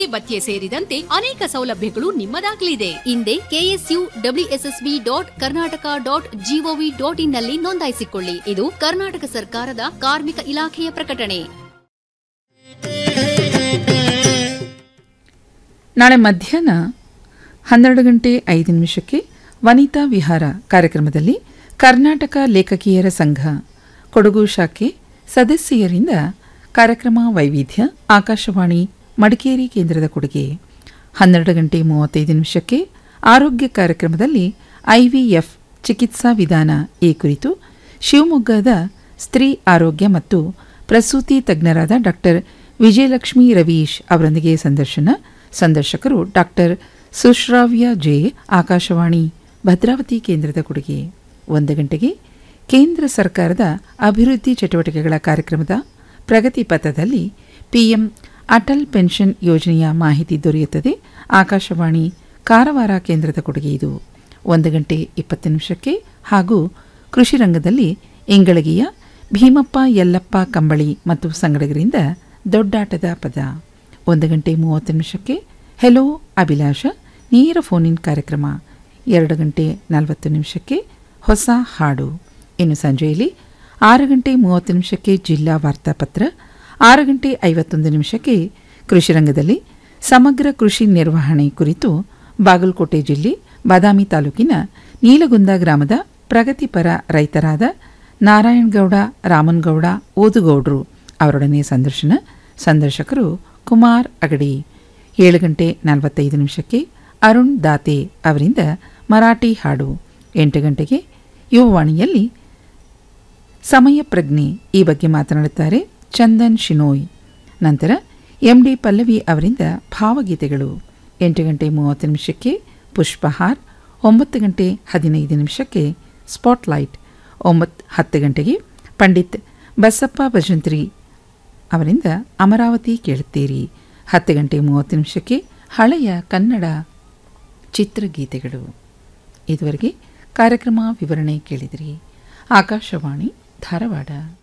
ಭತ್ಯೆ ಸೇರಿದಂತೆ ಅನೇಕ ಸೌಲಭ್ಯಗಳು ನಿಮ್ಮದಾಗಲಿದೆ ಹಿಂದೆ KSU WSSB dot Karnataka dot GOV dot in ನಲ್ಲಿ ನೋಂದಾಯಿಸಿಕೊಳ್ಳಿ ಇದು ಕರ್ನಾಟಕ ಸರ್ಕಾರದ ಕಾರ್ಮಿಕ ಇಲಾಖೆಯ ಪ್ರಕಟಣೆ ನಾಳೆ ಮಧ್ಯಾಹ್ನ ಹನ್ನೆರಡು ಗಂಟೆ ಐದು ನಿಮಿಷಕ್ಕೆ ವನಿತಾ ವಿಹಾರ ಕಾರ್ಯಕ್ರಮದಲ್ಲಿ ಕರ್ನಾಟಕ ಲೇಖಕಿಯರ ಸಂಘ ಕೊಡಗು ಶಾಖೆ ಸದಸ್ಯರಿಂದ ಕಾರ್ಯಕ್ರಮ ವೈವಿಧ್ಯ ಆಕಾಶವಾಣಿ ಮಡಿಕೇರಿ ಕೇಂದ್ರದ ಕೊಡುಗೆ ಹನ್ನೆರಡು ಗಂಟೆ ಮೂವತ್ತೈದು ನಿಮಿಷಕ್ಕೆ ಆರೋಗ್ಯ ಕಾರ್ಯಕ್ರಮದಲ್ಲಿ ಐವಿಎಫ್ ಚಿಕಿತ್ಸಾ ವಿಧಾನ ಈ ಕುರಿತು ಶಿವಮೊಗ್ಗದ ಸ್ತ್ರೀ ಆರೋಗ್ಯ ಮತ್ತು ಪ್ರಸೂತಿ ತಜ್ಞರಾದ ಡಾಕ್ಟರ್ ವಿಜಯಲಕ್ಷ್ಮಿ ರವೀಶ್ ಅವರೊಂದಿಗೆ ಸಂದರ್ಶನ ಸಂದರ್ಶಕರು ಡಾಕ್ಟರ್ ಸುಶ್ರಾವ್ಯ ಜೆ ಆಕಾಶವಾಣಿ ಭದ್ರಾವತಿ ಕೇಂದ್ರದ ಕೊಡುಗೆ ಒಂದು ಗಂಟೆಗೆ ಕೇಂದ್ರ ಸರ್ಕಾರದ ಅಭಿವೃದ್ಧಿ ಚಟುವಟಿಕೆಗಳ ಕಾರ್ಯಕ್ರಮದ ಪ್ರಗತಿ ಪಥದಲ್ಲಿ ಪಿಎಂ ಅಟಲ್ ಪೆನ್ಷನ್ ಯೋಜನೆಯ ಮಾಹಿತಿ ದೊರೆಯುತ್ತದೆ ಆಕಾಶವಾಣಿ ಕಾರವಾರ ಕೇಂದ್ರದ ಕೊಡುಗೆ ಇದು ಒಂದು ಗಂಟೆ ಇಪ್ಪತ್ತು ನಿಮಿಷಕ್ಕೆ ಹಾಗೂ ಕೃಷಿ ರಂಗದಲ್ಲಿ ಇಂಗಳಗಿಯ ಭೀಮಪ್ಪ ಯಲ್ಲಪ್ಪ ಕಂಬಳಿ ಮತ್ತು ಸಂಗಡಗರಿಂದ ದೊಡ್ಡಾಟದ ಪದ ಒಂದು ಗಂಟೆ ಮೂವತ್ತು ನಿಮಿಷಕ್ಕೆ ಹೆಲೋ ಅಭಿಲಾಷ ನೇರ ಫೋನ್ ಇನ್ ಕಾರ್ಯಕ್ರಮ ಎರಡು ಗಂಟೆ ನಲವತ್ತು ನಿಮಿಷಕ್ಕೆ ಹೊಸ ಹಾಡು ಇನ್ನು ಸಂಜೆಯಲ್ಲಿ ಆರು ಗಂಟೆ ಮೂವತ್ತು ನಿಮಿಷಕ್ಕೆ ಜಿಲ್ಲಾ ವಾರ್ತಾಪತ್ರ ಆರು ಗಂಟೆ ಐವತ್ತೊಂದು ನಿಮಿಷಕ್ಕೆ ಕೃಷಿ ರಂಗದಲ್ಲಿ ಸಮಗ್ರ ಕೃಷಿ ನಿರ್ವಹಣೆ ಕುರಿತು ಬಾಗಲಕೋಟೆ ಜಿಲ್ಲೆ ಬಾದಾಮಿ ತಾಲೂಕಿನ ನೀಲಗುಂದ ಗ್ರಾಮದ ಪ್ರಗತಿಪರ ರೈತರಾದ ನಾರಾಯಣಗೌಡ ರಾಮನ್ಗೌಡ ಓದುಗೌಡ್ರು ಅವರೊಡನೆ ಸಂದರ್ಶನ ಸಂದರ್ಶಕರು ಕುಮಾರ್ ಅಗಡಿ ಏಳು ಗಂಟೆ ನಲವತ್ತೈದು ನಿಮಿಷಕ್ಕೆ ಅರುಣ್ ದಾತೆ ಅವರಿಂದ ಮರಾಠಿ ಹಾಡು ಎಂಟು ಗಂಟೆಗೆ ಯುವವಾಣಿಯಲ್ಲಿ ಸಮಯ ಪ್ರಜ್ಞೆ ಈ ಬಗ್ಗೆ ಮಾತನಾಡುತ್ತಾರೆ ಚಂದನ್ ಶಿನೋಯ್ ನಂತರ ಎಂ ಡಿ ಪಲ್ಲವಿ ಅವರಿಂದ ಭಾವಗೀತೆಗಳು ಎಂಟು ಗಂಟೆ ಮೂವತ್ತು ನಿಮಿಷಕ್ಕೆ ಪುಷ್ಪಹಾರ್ ಒಂಬತ್ತು ಗಂಟೆ ಹದಿನೈದು ನಿಮಿಷಕ್ಕೆ ಸ್ಪಾಟ್ಲೈಟ್ ಒಂಬತ್ತು ಹತ್ತು ಗಂಟೆಗೆ ಪಂಡಿತ್ ಬಸಪ್ಪ ಭಜಂತ್ರಿ ಅವರಿಂದ ಅಮರಾವತಿ ಕೇಳುತ್ತೀರಿ ಹತ್ತು ಗಂಟೆ ಮೂವತ್ತು ನಿಮಿಷಕ್ಕೆ ಹಳೆಯ ಕನ್ನಡ ಚಿತ್ರಗೀತೆಗಳು ಇದುವರೆಗೆ ಕಾರ್ಯಕ್ರಮ ವಿವರಣೆ ಕೇಳಿದಿರಿ ಆಕಾಶವಾಣಿ ಧಾರವಾಡ